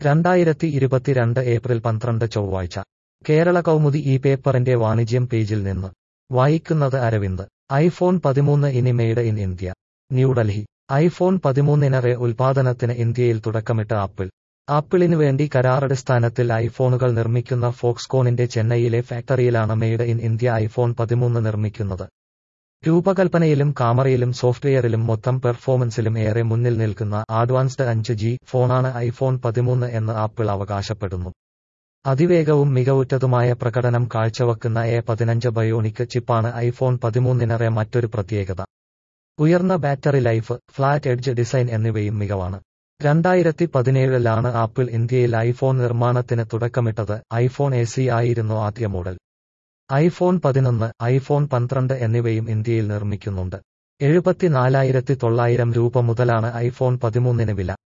രണ്ടായിരത്തി ഇരുപത്തിരണ്ട് ഏപ്രിൽ പന്ത്രണ്ട് ചൊവ്വാഴ്ച കേരള കൗമുദി ഈ പേപ്പറിന്റെ വാണിജ്യം പേജിൽ നിന്ന് വായിക്കുന്നത് അരവിന്ദ് ഐഫോൺ പതിമൂന്ന് ഇനി made in India New Delhi iPhone പതിമൂന്നിനറെ ഉൽപാദനത്തിന് ഇന്ത്യയിൽ തുടക്കമിട്ട് ആപ്പിൾ ആപ്പിളിനു വേണ്ടി കരാറടിസ്ഥാനത്തിൽ ഐഫോണുകൾ നിർമ്മിക്കുന്ന ഫോക്സ്കോണിന്റെ ചെന്നൈയിലെ ഫാക്ടറിയിലാണ് മെയ്ഡ് ഇൻ ഇന്ത്യ ഐഫോൺ പതിമൂന്ന് നിർമ്മിക്കുന്നത് രൂപകൽപ്പനയിലും കാമറയിലും സോഫ്റ്റ്വെയറിലും മൊത്തം പെർഫോമൻസിലും ഏറെ മുന്നിൽ നിൽക്കുന്ന അഡ്വാൻസ്ഡ് അഞ്ച് ജി ഫോണാണ് ഐഫോൺ പതിമൂന്ന് എന്ന് ആപ്പിൾ അവകാശപ്പെടുന്നു അതിവേഗവും മികവുറ്റതുമായ പ്രകടനം കാഴ്ചവെക്കുന്ന എ പതിനഞ്ച് ബയോണിക് ചിപ്പാണ് ഐഫോൺ പതിമൂന്നിനറെ മറ്റൊരു പ്രത്യേകത ഉയർന്ന battery life flat edge design എന്നിവയും മികവാണ് രണ്ടായിരത്തി പതിനേഴിലാണ് ആപ്പിൾ ഇന്ത്യയിൽ ഐഫോൺ നിർമ്മാണത്തിന് തുടക്കമിട്ടത് ഐഫോൺ എ സി ആയിരുന്നു ആദ്യ മോഡൽ ഐഫോൺ പതിനൊന്ന് ഐഫോൺ പന്ത്രണ്ട് എന്നിവയും ഇന്ത്യയിൽ നിർമ്മിക്കുന്നുണ്ട് എഴുപത്തിനാലായിരത്തി തൊള്ളായിരം രൂപ മുതലാണ് ഐഫോൺ പതിമൂന്നിന് വില